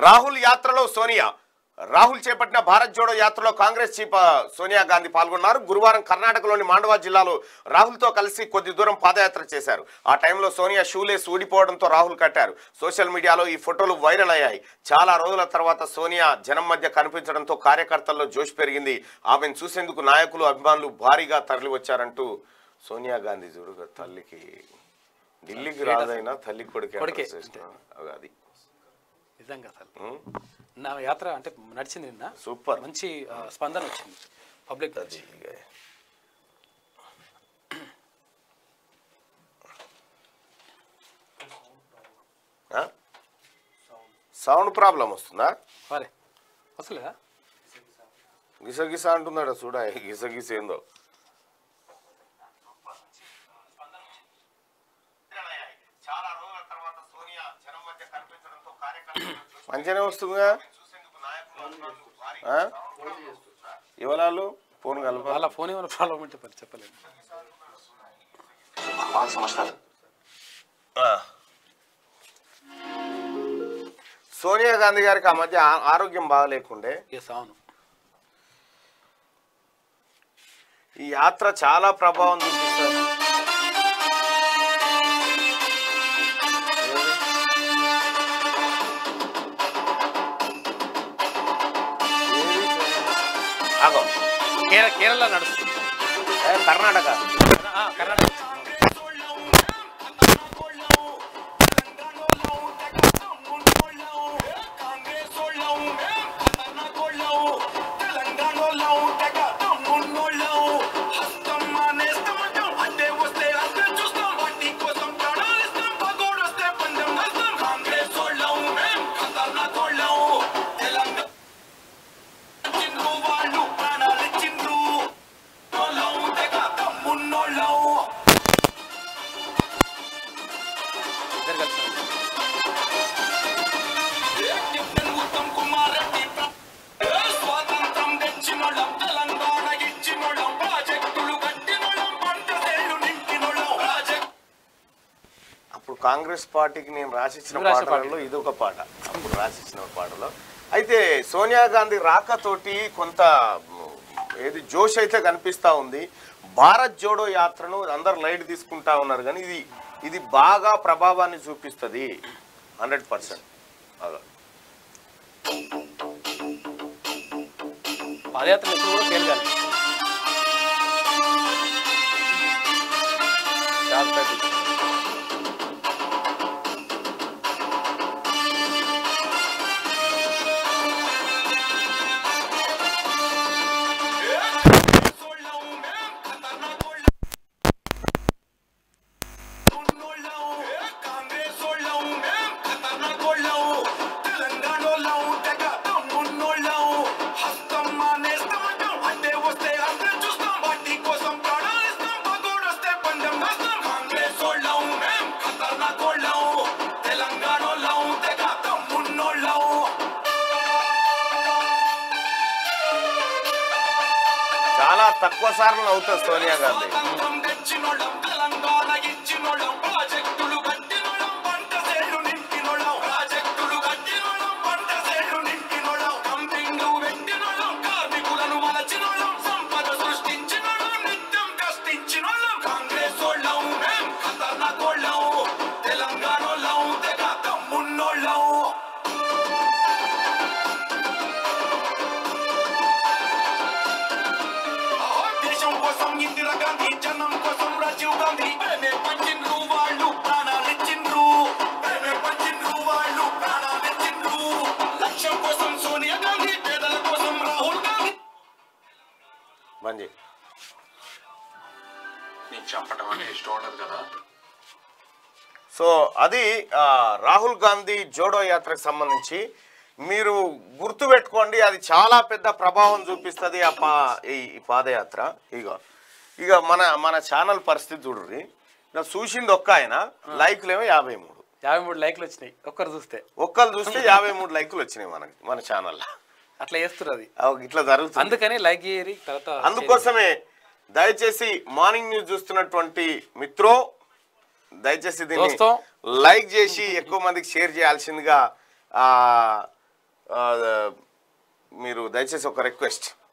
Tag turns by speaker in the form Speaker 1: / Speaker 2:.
Speaker 1: రాహుల్ యాత్రలో సోనియా రాహుల్ చేపట్టిన భారత్ జోడో యాత్రలో కాంగ్రెస్ చీఫ్ ఆ, సోనియా గాంధీ పాల్గొన్నారు గురువారం కర్ణాటకలోని మాండవా జిల్లాలో రాహుల్తో కలిసి కొద్ది దూరం పాదయాత్ర చేశారు ఆ టైంలో సోనియా షూలేస్ ఊడిపోవడంతో రాహుల్ కట్టారు సోషల్ మీడియాలో ఈ ఫోటోలు వైరల్ అయ్యాయి చాలా రోజుల తర్వాత సోనియా జనం మధ్య కనిపించడంతో కార్యకర్తల్లో జోష్ పెరిగింది ఆమెను చూసేందుకు నాయకులు అభిమానులు భారీగా తరలి వచ్చారంటూ సోనియా గాంధీ చూడు తల్లికి ఢిల్లీకి రాదైనా తల్లి కొడుకే
Speaker 2: కొడుకే,
Speaker 1: అడ్రస్ చేసిన. అది
Speaker 2: నిజంగా అసలు
Speaker 1: ఉం?
Speaker 2: నా యాత్ర అంటే నడిచింది నిన్న
Speaker 1: సూపర్
Speaker 2: మంచి ఆ, స్పందన వచ్చింది పబ్లిక్ నుంచి
Speaker 1: ఆ? సౌండ్ ప్రాబ్లం వస్తుందా
Speaker 2: వారే వస్తలేదా
Speaker 1: గిసగిస అంటున్నాడు చూడ గిసగిస ఏందో మంచిగానే వస్తుందిగా ఆ? ఇవలాలు ఫోన్ కలపాలి
Speaker 2: వాళ్ళ ఫోన్ ఏమైనా ప్రాబ్లం ఉంటే మరి చెప్పలేదు
Speaker 3: पाँच समझता था
Speaker 1: ఆ. సోనియా గాంధీ గారికి ఆ మధ్య ఆ- ఆరోగ్యం బాగలేకుండే
Speaker 2: ఎస్ అవును
Speaker 1: ఈ యాత్ర చాలా ప్రభావం చూపిస్తుంది ఆగో
Speaker 2: కేరళ కేరళ నడుస్తుంది
Speaker 1: ఏ, కర్ణాటక
Speaker 2: ఆ, కర్ణాటక
Speaker 4: వాళ్ళు ప్రాణాలిచ్చిండ్రు తెగ తమ్మున్నోళ్ళం
Speaker 2: ఇద్దరు కలిసి
Speaker 4: కెప్టెన్ ఉత్తమ్ కుమార్ రెడ్డి ప్ర- స్వాతంత్రం తెచ్చినోళ్ళం తెలంగాణ ఇచ్చినోళ్ళం ప్రాజెక్టులు కట్టినోళ్ళం పంట సేలు నింపినోళ్ళం ప్రాజెక్ట్
Speaker 1: అప్పుడు కాంగ్రెస్ పార్టీకి నేను రాసిచ్చిన
Speaker 2: నువ్వు రాసిన
Speaker 1: పాటలలో ఇది ఒక పాట అప్పుడు రాసిచ్చిన పాటలో అయితే సోనియా గాంధీ రాకతోటి కొంత మ్, ఏది జోష్ అయితే కనిపిస్తా ఉంది భారత్ జోడో యాత్రను అందరు లైట్ తీసుకుంటా ఉన్నారు కానీ ఇది ఇది బాగా ప్రభావాన్ని చూపిస్తుంది హండ్రెడ్ పర్సెంట్
Speaker 2: పాదయాత్ర ఎప్పుడు కూడా ఫెయిల్ కాలేదు
Speaker 4: సోళ్ళం మేం ఖతర్నాకోళ్ళం ఉన్నోళ్ళం కాంగ్రెస్ సోళ్ళం మేం ఖతర్నాకోళ్ళం తెలంగాణోళ్ళం తెగ తమ్మున్నోళ్ళం హస్తం మానేస్తామంటాం అంటే వస్తే అందరం చూస్తాం వాటి కోసం ప్రాణాలిస్తాం పగోడొస్తే పందెం వేస్తాం కాంగ్రెస్ సోళ్ళం మేం ఖతర్నాకోళ్ళం తెలంగాణోళ్ళం తెగ తమ్మున్నోళ్ళం
Speaker 1: చాలా తక్కువ సార్లు అవుతుంది సోనియా గాంధీ
Speaker 4: స్వాతంత్రం తెచ్చినోళ్ళం తెలంగాణ ఇచ్చినోళ్ళం ప్రాజెక్టులు కట్టినోళ్ళం పంట సేలు నింపినోళ్ళం ప్రాజెక్టులు కట్టినోళ్ళం పంట సేలు నింపినోళ్ళం కంపెనీలు పెట్టినోళ్ళం కార్మికులను వలచినోళ్ళం సంపద సృష్టించినోళ్ళం నిత్యం కష్టించినోళ్ళం కాంగ్రెస్ వాళ్ళం మేం ఖతర్నాకోళ్ళం తెలంగాణోళ్ళం తెగ తమ్మున్నోళ్ళం దేశం కోసం ఇందిరా గాంధీ జనం కోసం రాజీవ్ గాంధీ ప్రేమే పంచిండ్రు వాళ్ళు ప్రాణాలిచ్చిండ్రు ప్రేమే పంచిండ్రు వాళ్ళు ప్రాణాలిచ్చిండ్రు లక్ష్యం కోసం సోనియా గాంధీ పేదల కోసం రాహుల్ గాంధీ
Speaker 1: మంచి
Speaker 3: నీకు చంపటం అంటే ఇష్టం ఉండదు కదా
Speaker 1: సో అది ఆ, రాహుల్ గాంధీ జోడో యాత్రకు సంబంధించి మీరు గుర్తుపెట్టుకోండి అది చాలా పెద్ద ప్రభావం చూపిస్తుంది ఆ పా ఈ ఈ పాదయాత్ర ఇక ఇక మన మన ఛానల్ పరిస్థితి చూడ్రి ఇక చూసింది ఒక్క ఆయన లైకులేమో యాభై మూడు
Speaker 2: యాభై మూడు లైక్లు వచ్చినాయి ఒక్కరు చూస్తే
Speaker 1: ఒక్కరు చూస్తే యాభై మూడు లైకులు వచ్చినాయి మనకి మన ఛానల్లో
Speaker 2: అట్లా చేస్తున్నారు అది
Speaker 1: ఇట్లా జరుగుతుంది
Speaker 2: అందుకని లైక్ చేయరి తర్వాత
Speaker 1: అందుకోసమే దయచేసి మార్నింగ్ న్యూస్ చూస్తున్నటువంటి మిత్రో దయచేసి దీన్ని
Speaker 2: దోస్తో.
Speaker 1: లైక్ చేసి ఎక్కువ మందికి షేర్ చేయాల్సిందిగా ఆ ఆ, మీరు దయచేసి ఒక రిక్వెస్ట్